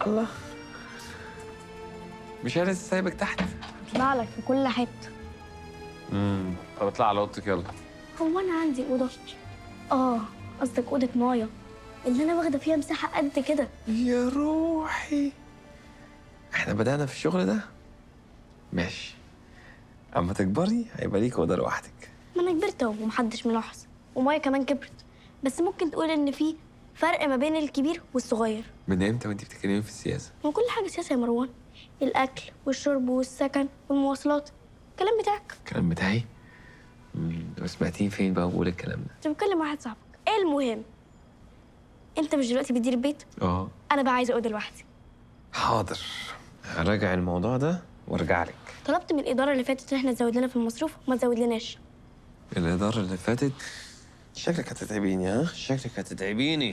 الله مش انا لسه سايبك تحت اطلع لك في كل حته امم طب اطلع على اوضتك يلا هو انا عندي اوضه اه قصدك اوضه مايا اللي انا واخده فيها مساحه قد كده يا روحي احنا بدأنا في الشغل ده ماشي اما تكبري هيبقى ليك اوضه لوحدك ما انا كبرت اهو ومحدش ملاحظ ومايا كمان كبرت بس ممكن تقول ان في فرق ما بين الكبير والصغير من امتى وانت بتتكلمي في السياسه ما كل حاجه سياسه يا مروان الاكل والشرب والسكن والمواصلات الكلام بتاعك الكلام بتاعي امم وسمعتيه فين بقى بقول الكلام ده انت بتكلم واحد صاحبك ايه المهم انت مش دلوقتي بتدير البيت اه انا بقى عايزه اوضه لوحدي حاضر هراجع الموضوع ده وارجع لك طلبت من الاداره اللي فاتت ان احنا نزود لنا في المصروف وما تزودلناش الإدارة اللي فاتت شكلك هتتعبيني ها؟ شكلك هتتعبيني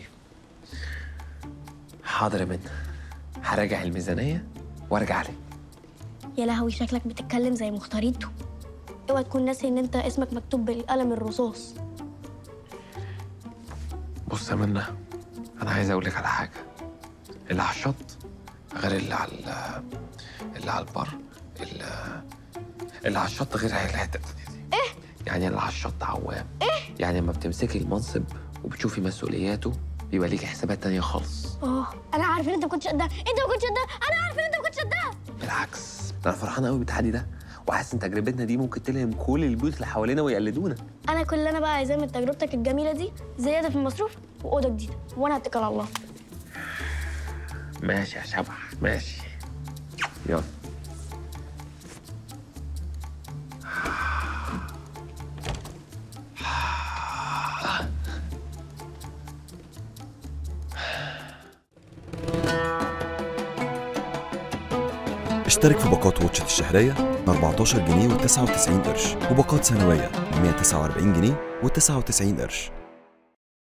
حاضر يا منى هراجع الميزانية وارجع لك يا لهوي شكلك بتتكلم زي مختاريته اوعى تكون ناسي ان انت اسمك مكتوب بالقلم الرصاص بص يا منى أنا عايز أقول لك على حاجة اللي على الشط غير اللي على اللي على البر اللي, اللي على الشط غير الحتة التانية دي إيه؟ يعني اللي على الشط عوام إيه؟ يعني لما بتمسكي المنصب وبتشوفي مسؤولياته بيبقى ليكي حسابات تانية خالص اه انا عارف ان انت ما كنتش قدها انت ما كنتش قدها انا عارف ان انت ما كنتش قدها بالعكس انا فرحان قوي بالتحدي ده وحاسس ان تجربتنا دي ممكن تلهم كل البيوت اللي حوالينا ويقلدونا انا كل اللي انا بقى عايزاه من تجربتك الجميله دي زياده في المصروف واوضه جديده وانا هتكل على الله ماشي يا شبح ماشي يلا اشترك في باقات واتشت الشهرية ب 14 جنيه و99 قرش وباقات سنوية ب 149 جنيه و99 قرش